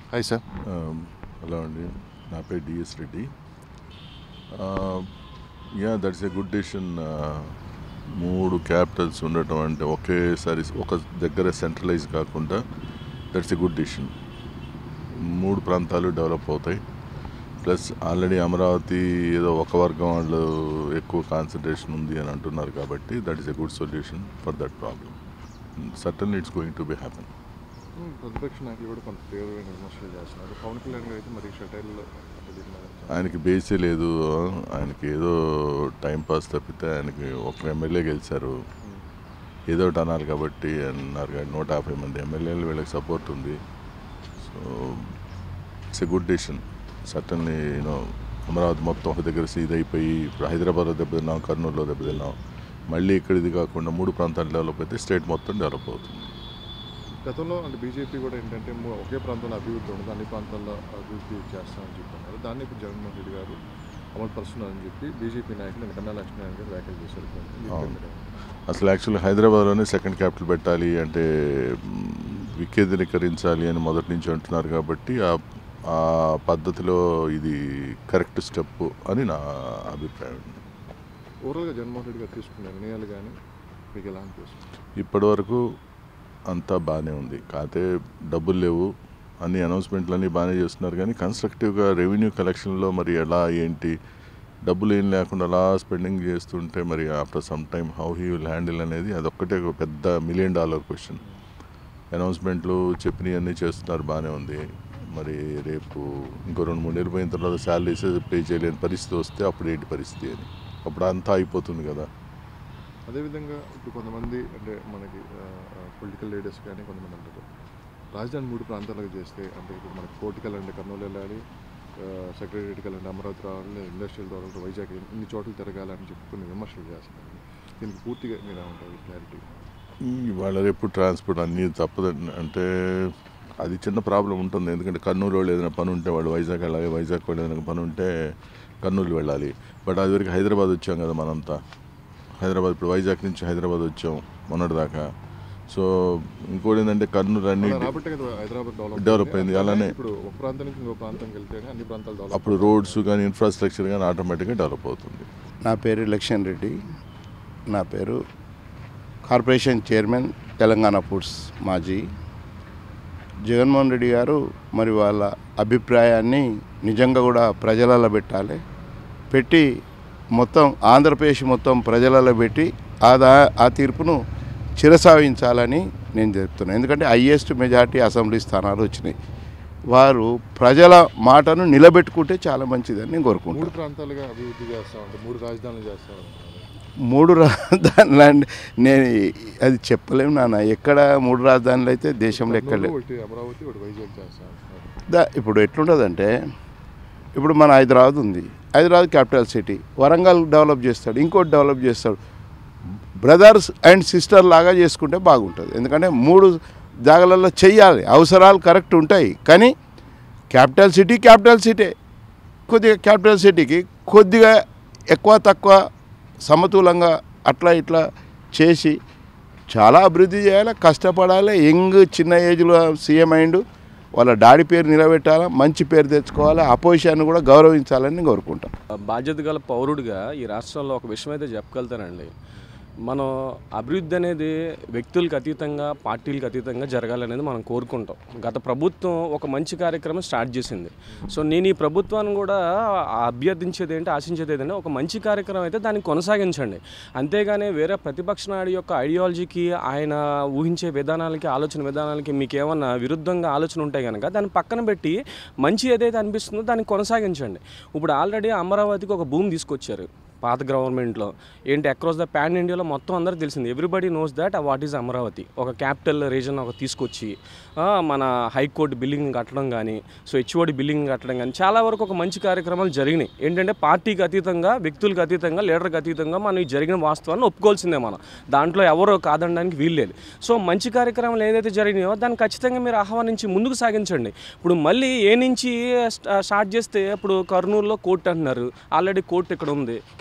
Hi sir hello అండి నా పేరు DS Reddy yeah that's a good decision మూడు క్యాపిటల్స్ ఉండటం అంటే ఒకేసారి ఒక దగ్గర సెంట్రలైజ్ కాకుండా దట్స్ ఏ గుడ్ డెసిషన్ మూడు ప్రాంతాలు డెవలప్ అవుతాయి ప్లస్ ఆల్రెడీ అమరావతి ఏదో ఒక వర్గం వాళ్ళు ఎక్కువ కాన్సన్ట్రేషన్ ఉంది అని అంటున్నారు కాబట్టి that is a good solution for that problem certain it's going to be happen ప్రతిపక్ష నాయకులు కూడా కొంత తీవ్రమైన విమర్శలు చేస్తున్నారు పవన్ కళ్యాణ్ గారు అయితే మరి షటైల్లో ఆయనకి బేసే లేదు ఆయనకి ఏదో టైం పాస్ తప్పితే ఆయనకి ఒక ఎమ్మెల్యే గెలిచారు ఏదో ఒకటి అన్నారు కాబట్టి అన్నారు కానీ నూట యాభై మంది ఎమ్మెల్యేలు వీళ్ళకి సపోర్ట్ ఉంది so it's a good decision certainly you know Amaravati మొత్తం ఒక దగ్గర సీజ్ అయిపోయి ఇప్పుడు హైదరాబాద్లో దెబ్బతిన్నాం కర్నూలులో దెబ్బతిన్నాం మళ్ళీ ఇక్కడ ఇది కాకుండా మూడు ప్రాంతాలు డెవలప్ అయితే స్టేట్ మొత్తం డెవలప్ అవుతుంది గతంలో అంటే బీజేపీ కూడా ఏంటంటే ము- ఒకే ప్రాంతంలో అభివృద్ధి ఉండదు అన్ని ప్రాంతాల్లో అభివృద్ధి చేస్తామని చెప్తున్నారు దాన్ని ఇప్పుడు జగన్మోహన్ రెడ్డి గారు అమలు పరుస్తున్నారని చెప్పి బీజేపీ నాయకులు నేను కన్నా లక్ష్మీనారాయణ గారు వ్యాఖ్యలు చేశారు అవును. అసలు యాక్చువల్లీ హైదరాబాద్లోనే సెకండ్ క్యాపిటల్ పెట్టాలి అంటే మ్, వికేంద్రీకరించాలి అని మొదటి నుంచి అంటున్నారు కాబట్టి ఆ ఆ పద్ధతిలో ఇది కరెక్ట్ స్టెప్ అని నా అభిప్రాయం ఓవరాల్గా జగన్మోహన్ రెడ్డి గారు తీసుకున్న నిర్ణయాలు కానీ మీకు ఎలా అనిపిస్తుంది ఇప్పటివరకు అంతా బాగానే ఉంది కాకపోతే డబ్బులు లేవు అన్ని అనౌన్స్మెంట్లు అన్నీ బాగానే చేస్తున్నారు కానీ కన్స్ట్రక్టివ్గా రెవెన్యూ కలెక్షన్లో మరి ఎలా ఏంటి డబ్బులు ఏం లేకుండా అలా స్పెండింగ్ చేస్తుంటే మరి after some time how he will handle అనేది అదొక్కటే ఒక పెద్ద మిలియన్ డాలర్ క్వశ్చన్ అనౌన్స్మెంట్లు చెప్పినవన్నీ చేస్తున్నారు బాగానే ఉంది మరి రేపు ఇంకో రెండు మూడు నెలలు పోయిన తర్వాత శాలరీస్ పే చేయలేని పరిస్థితి వస్తే అప్పుడు ఏంటి పరిస్థితి అని అప్పుడు అంతా అయిపోతుంది కదా అదేవిధంగా ఇప్పుడు కొంతమంది అంటే మనకి పొలిటికల్ లీడర్స్ కానీ కొంతమంది అంటారు రాజధాని మూడు ప్రాంతాలకు చేస్తే అంటే ఇప్పుడు మనకి కోర్టుకి వెళ్ళండి కర్నూలు వెళ్ళాలి సెక్రటరీకి వెళ్ళండి అమరావతి రావాలి ఇండస్ట్రియల్ రావాలి వైజాగ్ ఇన్ని చోట్ల తిరగాలని చెప్పి కొన్ని విమర్శలు చేస్తున్నారు దీనికి పూర్తిగా మీరు ఏమంటారు క్లారిటీ వాళ్ళ రేపు ట్రాన్స్పోర్ట్ అన్నీ తప్పదు అంటే అది చిన్న ప్రాబ్లం ఉంటుంది ఎందుకంటే కర్నూలు వాళ్ళు ఏదైనా పని ఉంటే వాళ్ళు వైజాగ్ వెళ్ళాలి వైజాగ్ వాళ్ళు ఏదైనా పని ఉంటే కర్నూలు వెళ్ళాలి బట్ అది వరకు హైదరాబాద్ వచ్చాం కదా మనంతా హైదరాబాద్ ఇప్పుడు వైజాగ్ నుంచి హైదరాబాద్ వచ్చాం మొన్నటి దాకా సో ఇంకోటి ఏంటంటే కర్నూలు అన్ని అలా రాబట్టే కదా హైదరాబాద్ డెవలప్ డెవలప్ అయింది. అలానే ఇప్పుడు ఒక ప్రాంతం నుంచి ఇంకో ప్రాంతంకి వెళ్తేనే అన్ని ప్రాంతాలు డెవలప్ అప్పుడు రోడ్స్ కానీ ఇన్ఫ్రాస్ట్రక్చర్ కానీ ఆటోమేటిక్గా డెవలప్ అవుతుంది నా పేరు లక్ష్మణ్ రెడ్డి నా పేరు కార్పొరేషన్ చైర్మన్ తెలంగాణ ఫుడ్స్ మాజీ జగన్మోహన్ రెడ్డి గారు మరి వాళ్ళ అభిప్రాయాన్ని నిజంగా కూడా ప్రజలలో పెట్టాలి పెట్టి మొత్తం ఆంధ్రప్రదేశ్ మొత్తం ప్రజలలో పెట్టి ఆ దా ఆ తీర్పును చిరసావించాలని నేను చెప్తున్నాను ఎందుకంటే హయ్యెస్ట్ మెజార్టీ అసెంబ్లీ స్థానాలు వచ్చినాయి వారు ప్రజల మాటను నిలబెట్టుకుంటే చాలా మంచిదని నేను కోరుకుంటున్నాను మూడు ప్రాంతాలుగా అభివృద్ధి చేస్తామంటే మూడు రాజధానులు చేస్తామంటున్నారు మూడు రాజధానులు అంటే నేను అది చెప్పలేము నాన్న ఎక్కడ మూడు రాజధానులు అయితే దేశంలో ఎక్కడ కర్నూలు, లేవు. ఒకటి అమరావతి ఒకటి వైజాగ్ చేస్తామంటున్నారు దా ఇప్పుడు ఎట్లుంటుందంటే ఇప్పుడు మన హైదరాబాద్ ఉంది Hyderabad capital city Warangal develop చేస్తాడు ఇంకోటి డెవలప్ చేస్తాడు బ్రదర్స్ అండ్ సిస్టర్ లాగా చేసుకుంటే బాగుంటుంది ఎందుకంటే మూడు జాగాలలో చెయ్యాలి అవసరాలు కరెక్ట్ ఉంటాయి కానీ క్యాపిటల్ సిటీ క్యాపిటల్ సిటీ కొద్దిగా క్యాపిటల్ సిటీకి కొద్దిగా ఎక్కువ తక్కువ సమతులంగా అట్లా ఇట్లా చేసి చాలా అభివృద్ధి చేయాలి కష్టపడాలి యంగ్ చిన్న ఏజ్లో సీఎం అయిండు వాళ్ళ డాడీ పేరు నిలబెట్టాలి మంచి పేరు తెచ్చుకోవాలి అపోజిషన్ని కూడా గౌరవించాలని నేను కోరుకుంటాను బాధ్యత గల పౌరుడిగా ఈ రాష్ట్రంలో ఒక విషయం అయితే చెప్పగలుగుతానండి మనం అభివృద్ధి అనేది వ్యక్తులకు అతీతంగా పార్టీలకు అతీతంగా జరగాలనేది మనం కోరుకుంటాం గత ప్రభుత్వం ఒక మంచి కార్యక్రమం స్టార్ట్ చేసింది సో నేను ఈ ప్రభుత్వాన్ని కూడా అభ్యర్థించేది ఏంటి ఆశించేది ఏంటంటే ఒక మంచి కార్యక్రమం అయితే దాన్ని కొనసాగించండి అంతేగాని వేరే ప్రతిపక్ష నాయుడు యొక్క ఐడియాలజీకి ఆయన ఊహించే విధానాలకి ఆలోచన విధానాలకి మీకు ఏమన్నా విరుద్ధంగా ఆలోచన ఉంటే కనుక దాన్ని పక్కన పెట్టి మంచి ఏదైతే అనిపిస్తుందో దాన్ని కొనసాగించండి ఇప్పుడు ఆల్రెడీ అమరావతికి ఒక భూమి తీసుకొచ్చారు పాత గవర్నమెంట్లో ఏంటి అక్రాస్ ద పాన్ ఇండియాలో మొత్తం అందరికీ తెలిసింది everybody knows that what is Amaravati ఒక క్యాపిటల్ రీజన్ ఒక తీసుకొచ్చి ఆ, మన హైకోర్టు బిల్డింగ్ కట్టడం కానీ సో హెచ్ఓడి బిల్డింగ్ కట్టడం కానీ చాలా వరకు ఒక మంచి కార్యక్రమాలు జరిగినాయి ఏంటంటే పార్టీకి అతీతంగా వ్యక్తులకు అతీతంగా లీడర్కి అతీతంగా మనం ఈ జరిగిన వాస్తవాన్ని ఒప్పుకోవాల్సిందే మనం దాంట్లో ఎవరో కాదనడానికి వీల్లేదు సో మంచి కార్యక్రమాలు ఏదైతే జరిగినాయో దాన్ని ఖచ్చితంగా మీరు ఆహ్వానించి ముందుకు సాగించండి ఇప్పుడు మళ్ళీ ఏ నుంచి స్టా- స్టార్ట్ చేస్తే ఇప్పుడు కర్నూలులో కోర్టు అంటున్నారు ఆల్రెడీ కోర్టు ఇక్కడ ఉంది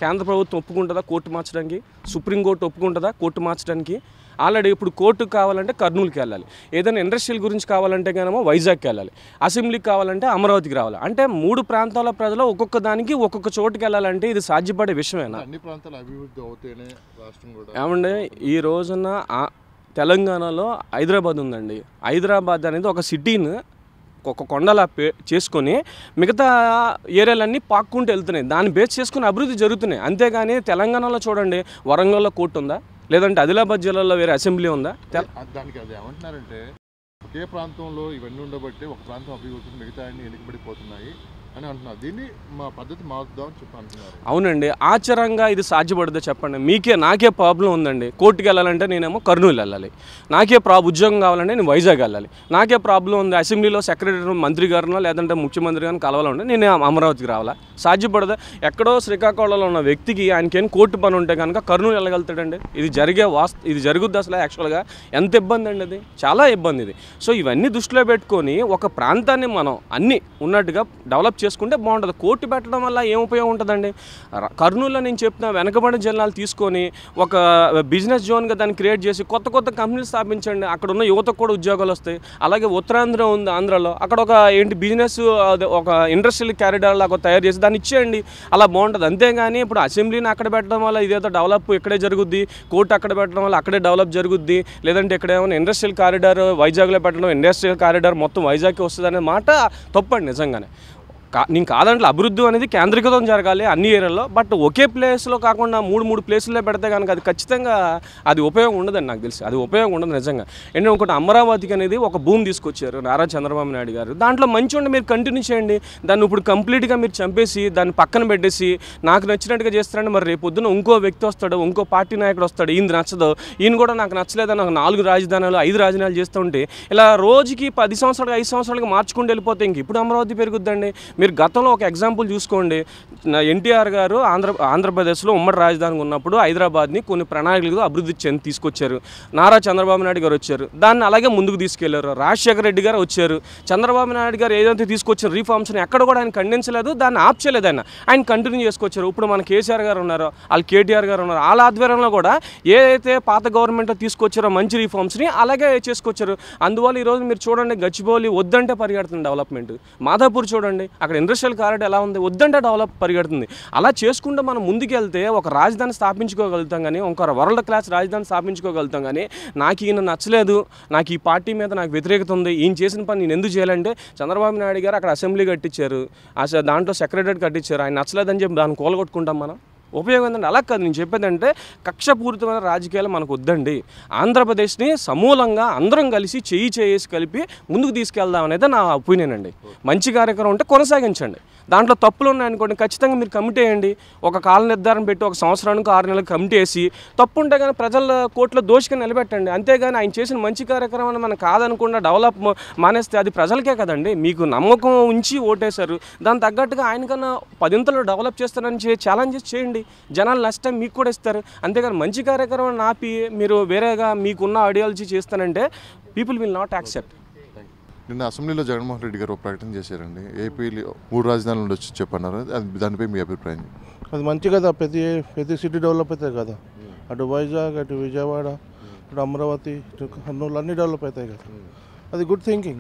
కేంద్ర ప్రభుత్వం ఒప్పుకుంటుందా కోర్టు మార్చడానికి సుప్రీంకోర్టు ఒప్పుకుంటుందా కోర్టు మార్చడానికి ఆల్రెడీ ఇప్పుడు కోర్టుకు కావాలంటే కర్నూలుకి వెళ్ళాలి ఏదైనా ఇండస్ట్రియల్ గురించి కావాలంటే కనుక వైజాగ్కి వెళ్ళాలి అసెంబ్లీకి కావాలంటే అమరావతికి రావాలి అంటే మూడు ప్రాంతాల ప్రజలు ఒక్కొక్క దానికి ఒక్కొక్క చోటుకి వెళ్ళాలంటే ఇది సాధ్యపడే విషయమేనా అన్ని ప్రాంతాలు అభివృద్ధి అవుతేనే రాష్ట్రం కూడా ఏమంటే ఈ రోజున ఆ- తెలంగాణలో హైదరాబాద్ ఉందండి హైదరాబాద్ అనేది ఒక సిటీని ఒక కొండలా పే చేసుకొని మిగతా ఏరియాలన్నీ పాక్కుంటూ వెళ్తున్నాయి దాన్ని బేస్ చేసుకుని అభివృద్ధి జరుగుతున్నాయి అంతేగాని తెలంగాణలో చూడండి వరంగల్లో కోర్టు ఉందా లేదంటే ఆదిలాబాద్ జిల్లాలో వేరే అసెంబ్లీ ఉందా తె- అది దానికి అది ఏమంటున్నారంటే ఒకే ప్రాంతంలో ఇవన్నీ ఉండబట్టి ఒక ప్రాంతం అభివృద్ధి మిగతా అన్ని వెనుకబడిపోతున్నాయి అని అంటున్నారు దీన్ని మా పద్ధతి మారుద్దామని చెప్పి అంటున్నారు అవునండి ఆచరంగా ఇది సాధ్యపడదో చెప్పండి మీకే నాకే ప్రాబ్లం ఉందండి కోర్టుకి వెళ్ళాలంటే నేనేమో కర్నూలు వెళ్ళాలి నాకే ప్రా ఉద్యోగం కావాలంటే నేను వైజాగ్ వెళ్ళాలి నాకే ప్రాబ్లం ఉంది అసెంబ్లీలో సెక్రటరీ మంత్రి గారినో లేదంటే ముఖ్యమంత్రి గారిని కలవాలంటే నేను అమరావతికి రావాలా సాధ్యపడదా ఎక్కడో శ్రీకాకుళంలో ఉన్న వ్యక్తికి ఆయనకేం కోర్టు పని ఉంటే కనుక కర్నూలు వెళ్ళగలుగుతాడండి ఇది జరిగే వాస్తు ఇది జరుగుద్ది అసలు యాక్చువల్గా ఎంత ఇబ్బంది అండి అది చాలా ఇబ్బంది ఇది సో ఇవన్నీ దృష్టిలో పెట్టుకొని ఒక ప్రాంతాన్ని మనం అన్ని ఉన్నట్టుగా డెవలప్ చేసుకుంటే బాగుంటుంది కోర్టు పెట్టడం వల్ల ఏం ఉపయోగం ఉంటుందండి ర- కర్నూలులో నేను చెప్తున్నా వెనకబడిన జిల్లాలు తీసుకొని ఒక బిజినెస్ జోన్గా దాన్ని క్రియేట్ చేసి కొత్త కొత్త కంపెనీలు స్థాపించండి అక్కడ ఉన్న యువతకు కూడా ఉద్యోగాలు వస్తాయి అలాగే ఉత్తరాంధ్ర ఉంది ఆంధ్రాలో అక్కడ ఒక ఏంటి బిజినెస్ అదే ఒక ఇండస్ట్రియల్ క్యారిడార్ లాగా తయారు చేసి దాన్ని ఇచ్చేయండి అలా బాగుంటుంది అంతేగాని ఇప్పుడు అసెంబ్లీని అక్కడ పెట్టడం వల్ల ఇదేదో డెవలప్ ఇక్కడే జరుగుద్ది కోర్టు అక్కడ పెట్టడం వల్ల అక్కడే డెవలప్ జరుగుద్ది లేదంటే ఇక్కడ ఏమైనా ఇండస్ట్రియల్ కారిడార్ వైజాగ్లో పెట్టడం ఇండస్ట్రియల్ కారిడార్ మొత్తం వైజాగ్కి వస్తుంది అనే మాట తప్పండి నిజంగానే కా నేను కాదంటే అభివృద్ధి అనేది కేంద్రీకృతం జరగాలి అన్ని ఏరియాలో బట్ ఒకే ప్లేస్లో కాకుండా మూడు మూడు ప్లేసుల్లో పెడితే కనుక అది ఖచ్చితంగా అది ఉపయోగం ఉండదండి నాకు తెలిసి అది ఉపయోగం ఉండదు నిజంగా ఎందుకంటే ఒకటి అమరావతికి అనేది ఒక భూమి తీసుకొచ్చారు నారా చంద్రబాబు నాయుడు గారు దాంట్లో మంచి ఉండి మీరు కంటిన్యూ చేయండి దాన్ని ఇప్పుడు కంప్లీట్గా మీరు చంపేసి దాన్ని పక్కన పెట్టేసి నాకు నచ్చినట్టుగా చేస్తారంటే మరి రేపు పొద్దున ఇంకో వ్యక్తి వస్తాడు ఇంకో పార్టీ నాయకుడు వస్తాడు ఈయన నచ్చదు ఈయన కూడా నాకు నచ్చలేదని నాకు నాలుగు రాజధానులు ఐదు రాజధానులు చేస్తూ ఉంటే ఇలా రోజుకి పది సంవత్సరాలు ఐదు సంవత్సరాలకు మార్చుకుంటూ వెళ్ళిపోతే ఇంక ఇప్పుడు అమరావతి పెరుగుద్దండి మీరు గతంలో ఒక ఎగ్జాంపుల్ చూసుకోండి నా ఎన్టీఆర్ గారు ఆంధ్ర ఆంధ్రప్రదేశ్లో ఉమ్మడి రాజధాని ఉన్నప్పుడు హైదరాబాద్ని కొన్ని ప్రణాళికలు అభివృద్ధి చెంది తీసుకొచ్చారు నారా చంద్రబాబు నాయుడు గారు వచ్చారు దాన్ని అలాగే ముందుకు తీసుకెళ్లారు రాజశేఖర రెడ్డి గారు వచ్చారు చంద్రబాబు నాయుడు గారు ఏదైతే తీసుకొచ్చిన రీఫార్మ్స్ని ఎక్కడ కూడా ఆయన ఖండించలేదు దాన్ని ఆప్చలేదు ఆయన ఆయన కంటిన్యూ చేసుకొచ్చారు ఇప్పుడు మన కేసీఆర్ గారు ఉన్నారు వాళ్ళు కేటీఆర్ గారు ఉన్నారు వాళ్ళ ఆధ్వర్యంలో కూడా ఏదైతే పాత గవర్నమెంట్ తీసుకొచ్చారో మంచి రీఫార్మ్స్ని అలాగే చేసుకొచ్చారు అందువల్ల ఈరోజు మీరు చూడండి గచ్చిబౌలి వద్దంటే పరిగెడుతుంది డెవలప్మెంట్ మాధాపూర్ చూడండి అక్కడ ఇండస్ట్రియల్ కారిడార్ ఎలా ఉంది వద్దంటే డెవలప్ పరిగెడుతుంది అలా చేసుకుంటూ మనం ముందుకెళ్తే ఒక రాజధాని స్థాపించుకోగలుగుతాం కానీ ఒక వరల్డ్ క్లాస్ రాజధాని స్థాపించుకోగలుగుతాం కానీ నాకు ఈయన నచ్చలేదు నాకు ఈ పార్టీ మీద నాకు వ్యతిరేకత ఉంది ఈయన చేసిన పని నేను ఎందుకు చేయాలంటే చంద్రబాబు నాయుడు గారు అక్కడ అసెంబ్లీ కట్టించారు అసలు దాంట్లో సెక్రటరీ కట్టించారు ఆయన నచ్చలేదని చెప్పి దాన్ని కూలగొట్టుకుంటాం మనం ఉపయోగం ఏంటంటే అలా కాదు నేను చెప్పేదంటే కక్షపూరితమైన రాజకీయాలు మనకు వద్దండి ఆంధ్రప్రదేశ్ని సమూలంగా అందరం కలిసి చేయి చేసి కలిపి ముందుకు తీసుకెళ్దాం అనేది నా ఒపీనియన్ అండి మంచి కార్యక్రమం ఉంటే కొనసాగించండి దాంట్లో తప్పులు ఉన్నాయనుకోండి ఖచ్చితంగా మీరు కమిటీ వేయండి ఒక కాల నిర్ధారణ పెట్టి ఒక సంవత్సరానికి ఆరు నెలలకు కమిటీ వేసి తప్పు ఉంటే కానీ ప్రజల కోర్టులో దోషిగా నిలబెట్టండి అంతేగాని ఆయన చేసిన మంచి కార్యక్రమాన్ని మనం కాదనకుండా డెవలప్ మానేస్తే అది ప్రజలకే కదండి మీకు నమ్మకం ఉంచి ఓటేశారు దాని తగ్గట్టుగా ఆయనకన్నా పదింతలు డెవలప్ చేస్తారని చే ఛాలెంజెస్ చేయండి జనాలు నష్టం మీకు కూడా ఇస్తారు అంతేగాని మంచి కార్యక్రమం ఆపి మీరు వేరేగా మీకున్న ఐడియాలజీ చేస్తానంటే పీపుల్ విల్ నాట్ యాక్సెప్ట్ నిన్న అసెంబ్లీలో జగన్మోహన్ రెడ్డి గారు ఒక ప్రకటన చేశారండి ఏపీలో మూడు రాజధానులు ఉండొచ్చు చెప్పన్నారు అది దానిపై మీ అభిప్రాయం అది మంచి కదా ప్రతి ప్రతి సిటీ డెవలప్ అవుతాయి కదా అటు వైజాగ్ అటు విజయవాడ ఇటు అమరావతి ఇటు కర్నూలు అన్నీ డెవలప్ అవుతాయి కదా అది గుడ్ థింకింగ్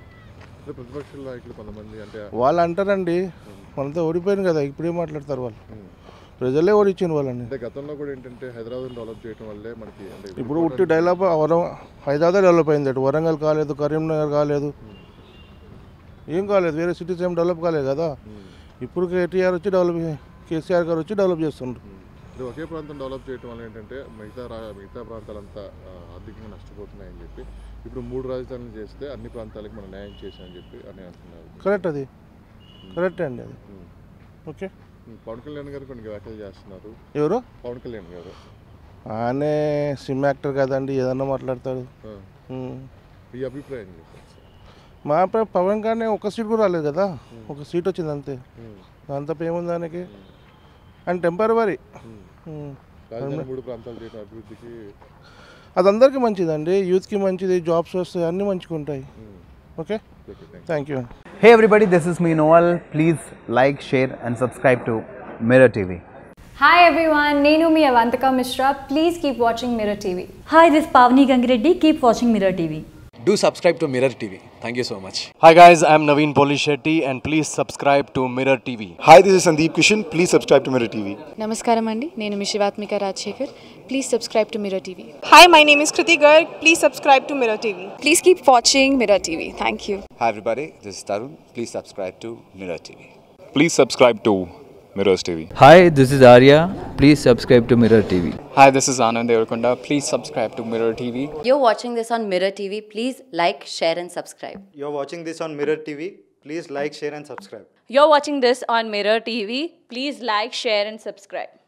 అంటే ప్రతిపక్ష నాయకులు కొంతమంది అంటే వాళ్ళు అంటారండి మనతో ఓడిపోయింది కదా ఇప్పుడే మాట్లాడతారు వాళ్ళు ప్రజలే ఓడిచ్చింది వాళ్ళని అంటే గతంలో కూడా ఏంటంటే హైదరాబాద్ డెవలప్ చేయడం వల్లే మనకి అంటే ఇప్పుడు ఉట్టి డెవలప్ వరం హైదరాబాద్ డెవలప్ అయింది అటు వరంగల్ కాలేదు కరీంనగర్ కాలేదు ఏం కాలేదు వేరే సిటీస్ ఏం డెవలప్ కాలేదు కదా ఇప్పుడు కేటీఆర్ వచ్చి డెవలప్ కేసీఆర్ గారు వచ్చి డెవలప్ చేస్తుండ్రు అంటే ఒకే ప్రాంతం డెవలప్ చేయడం వల్ల ఏంటంటే మిగతా రా- మిగతా ప్రాంతాలంతా ఆ, ఆర్థికంగా నష్టపోతున్నాయని చెప్పి ఇప్పుడు మూడు రాజధానులు చేస్తే అన్ని ప్రాంతాలకు మనం న్యాయం చేశామని చెప్పి అని అంటున్నారు కరెక్ట్ అది కరెక్ట్ అండి అది um. Okay um, Pawan Kalyan గారు కొన్ని వ్యాఖ్యలు చేస్తున్నారు ఎవరు పవన్ కళ్యాణ్ గారు ఆయనే సిమ్ యాక్టర్ కదండి ఏదన్నా మాట్లాడతాడు ఆ, ఉమ్. మీ అభిప్రాయం చెప్పండి సార్. మా అభిప్రాయం పవన్ కానీ ఒక సీట్ కూడా రాలేదు కదా ఒక సీట్ వచ్చింది అంతే ఉమ్, దాంతో ఏముంది దానికి అండ్ టెంపరవరీ ఉమ్. రాజధాని మూడు ప్రాంతాలు చేయడం అభివృద్ధికి అది అందరికీ మంచిదండి యూత్కి మంచిది జాబ్స్ వస్తాయి అన్నీ మంచిగా ఉంటాయి um, okay okay thank thank you Hey everybody, this is me Noel. Please like, share, and subscribe to Mirror TV. Hi everyone, Nenu mi Avantika Mishra. Please keep watching Mirror TV. Hi, this is Pavni Gangireddy. Keep watching Mirror TV. Do subscribe to Mirror TV. Thank you so much. Hi guys, I'm Naveen Polishetty and please subscribe to Mirror TV. Hi, this is Sandeep Kishan. Please subscribe to Mirror TV. నమస్కారం అండి నేను మీ Shivathmika Rajasekhar please subscribe to Mirror TV Hi, my name is Kriti Garg. Please subscribe to Mirror TV. Please keep watching Mirror TV thank you Hi everybody, this is Tarun. Please subscribe to Mirror TV. Please subscribe to Mirrors TV. Hi, this is Arya. Please subscribe to Mirror TV. Hi, this is Anand Devarakonda. Please subscribe to Mirror TV. You're watching this on Mirror TV. Please like, share, and subscribe. You're watching this on Mirror TV. Please like, share, and subscribe. You're watching this on Mirror TV. Please like, share, and subscribe.